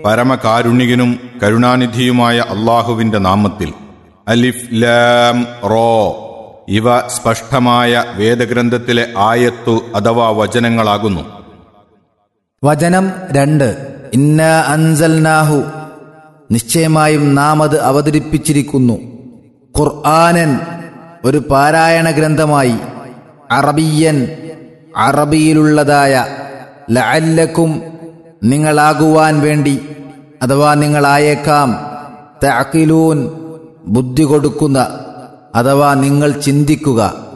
പരമകാരുണികനും കരുണാനിധിയുമായ അള്ളാഹുവിന്റെ നാമത്തിൽ അലിഫ് ലാം റോ ഇവ സ്പഷ്ടമായ വേദഗ്രന്ഥത്തിലെ ആയത്തു അഥവാ വചനങ്ങളാകുന്നു വചനം രണ്ട് ഇന്ന അൻസൽനാഹു നിശ്ചയമായും നാം അത് അവതരിപ്പിച്ചിരിക്കുന്നു ഖുർആനൻ ഒരു പാരായണ ഗ്രന്ഥമായി അറബിയൻ അറബിയിലുള്ളതായ ലഅല്ലക്കും നിങ്ങളാകുവാൻ വേണ്ടി അഥവാ നിങ്ങളായേക്കാം തഅഖിലൂൻ ബുദ്ധി കൊടുക്കുന്ന അഥവാ നിങ്ങൾ ചിന്തിക്കുക